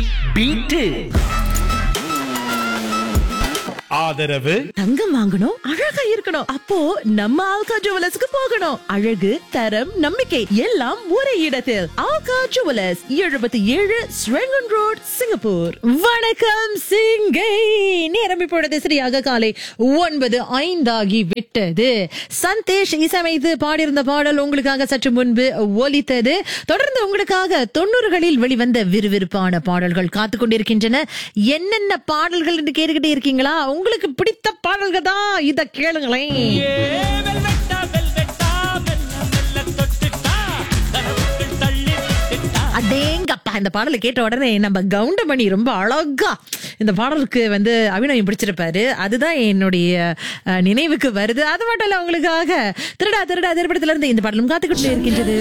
Beat ஆதரவு தங்கம் வாங்கணும் அழகா இருக்கணும் அப்போ நம்ம ஆல்கா ஜுவலர்ஸ்க்கு போகணும் அழகு தரம் நம்பிக்கை எல்லாம் ஒரே இடத்தில் ஆல்கா ஜுவலர்ஸ் எழுபத்தி ஏழு ஸ்ரெங்கன் ரோட் சிங்கப்பூர் வணக்கம் சிங்கை நேரம் இப்பொழுது சரியாக காலை ஒன்பது ஐந்தாகி விட்டது சந்தேஷ் இசையமைத்து பாடியிருந்த பாடல் உங்களுக்காக சற்று முன்பு ஒலித்தது தொடர்ந்து உங்களுக்காக தொண்ணூறுகளில் வெளிவந்த விறுவிறுப்பான பாடல்கள் காத்து கொண்டிருக்கின்றன என்னென்ன பாடல்கள் என்று கேட்டுக்கிட்டே இருக்கீங்களா உங்களுக்கு பிடித்த பாடல்கள் தான் இத கேளுங்களேன் அடேங்கப்பா இந்த பாடலை கேட்ட உடனே நம்ம கவுண்டமணி ரொம்ப அழகா இந்த பாடலுக்கு வந்து அபிநயம் பிடிச்சிருப்பாரு அதுதான் என்னுடைய அஹ், நினைவுக்கு வருது அது மட்டும் இல்ல உங்களுக்காக திருடா திருடா திரைப்படத்துல இருந்து இந்த பாடலும் காத்துக்கிட்டு இருக்கின்றது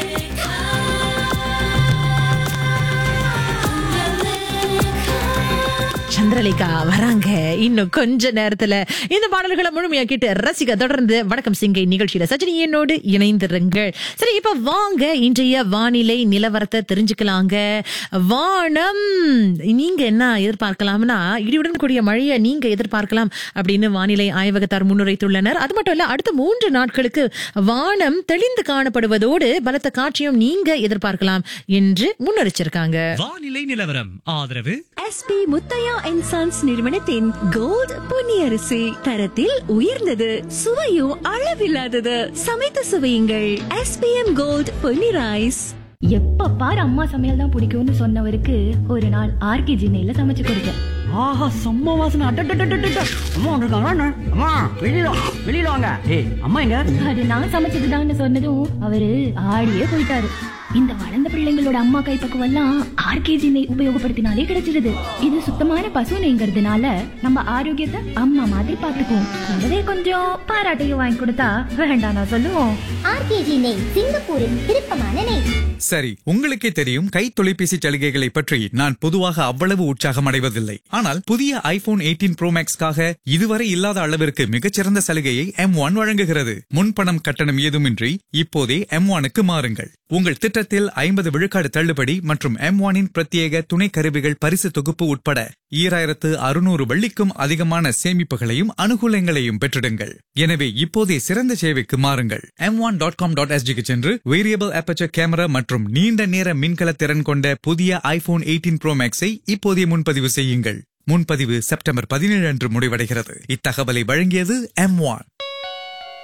சந்திரலேகா வராங்க இன்னும் கொஞ்ச நேரத்துல இந்த பாடல்களை முழுமையா கேட்டு ரசிக்க தொடர்ந்து வணக்கம் சிங்கை நிகழ்ச்சியில சஜினி என்னோடு இணைந்திருங்கள் சரி இப்ப வாங்க இன்றைய வானிலை நிலவரத்தை தெரிஞ்சுக்கலாங்க வானம் நீங்க என்ன எதிர்பார்க்கலாம்னா இடியுடன் கூடிய மழையை நீங்க எதிர்பார்க்கலாம் அப்படின்னு வானிலை ஆய்வகத்தார் முன்னுரைத்துள்ளனர் அது மட்டும் இல்ல அடுத்த மூன்று நாட்களுக்கு வானம் தெளிந்து காணப்படுவதோடு பலத்த காட்சியும் நீங்க எதிர்பார்க்கலாம் என்று முன்னெரிச்சிருக்காங்க வானிலை நிலவரம் ஆதரவு எஸ்பி முத்தையா அண்ட் சன்ஸ் நிறுவனத்தின் கோல்ட் பொன்னியரிசி தரத்தில் உயர்ந்தது சுவையும் அளவில்லாதது சமைத்து சுவையுங்கள் எஸ்பிஎம் கோல்ட் பொன்னி ரைஸ் எப்ப பாரு அம்மா சமையல் தான் பிடிக்கும்னு சொன்னவருக்கு ஒரு நாள் ஆர்கே ஜின்னையில சமைச்சு கொடுத்தேன் ஆஹா செம்ம வாசனை அட்டட்டட்டட்டட்ட அம்மா வந்திருக்காங்களா என்ன? அம்மா வெளியில வா, வெளியில வாங்க ஏய் அம்மா எங்க அது நான் சமைச்சதுதான்னு சொன்னதும் அவரு ஆடியே போயிட்டாரு இந்த வளர்ந்த பிள்ளைங்களோட அம்மா கைப்பக்குவம் எல்லாம் ஆர்கேஜி நெய் உபயோகப்படுத்தினாலே கிடைச்சிருது இது சுத்தமான பசு நெய்ங்கிறதுனால நம்ம ஆரோக்கியத்தை அம்மா மாதிரி பாத்துக்குவோம் கூடவே கொஞ்சம் பாராட்டையும் வாங்கி கொடுத்தா வேண்டாம் நான் சொல்லுவோம் ஆர்கேஜி நெய் சிங்கப்பூரின் விருப்பமான நெய் சரி உங்களுக்கே தெரியும் கை தொலைபேசி சலுகைகளை பற்றி நான் பொதுவாக அவ்வளவு உற்சாகம் அடைவதில்லை ஆனால் புதிய ஐபோன் 18 ப்ரோ மேக்ஸ்க்காக இதுவரை இல்லாத அளவிற்கு மிகச்சிறந்த சலுகையை எம் ஒன் வழங்குகிறது முன்பணம் கட்டணம் ஏதுமின்றி இப்போதே எம் ஒனுக்கு மாறுங்கள் உங்கள் திட்டத்தில் ஐம்பது விழுக்காடு தள்ளுபடி மற்றும் எம் ஒனின் பிரத்யேக துணை கருவிகள் பரிசு தொகுப்பு உட்பட ஈராயிரத்து அறுநூறு வெள்ளிக்கும் அதிகமான சேமிப்புகளையும் அனுகூலங்களையும் பெற்றிடுங்கள் எனவே இப்போதே சிறந்த சேவைக்கு மாறுங்கள் M one dot com dot எஸ்ஜிக்கு சென்று வேரியபிள் அபச்சர் கேமரா மற்றும் நீண்ட நேர மின்கல திறன் கொண்ட புதிய ஐபோன் 18 ப்ரோ மேக்ஸை இப்போதே முன்பதிவு செய்யுங்கள் முன்பதிவு செப்டம்பர் பதினேழு அன்று முடிவடைகிறது இத்தகவலை வழங்கியது எம் ஒன்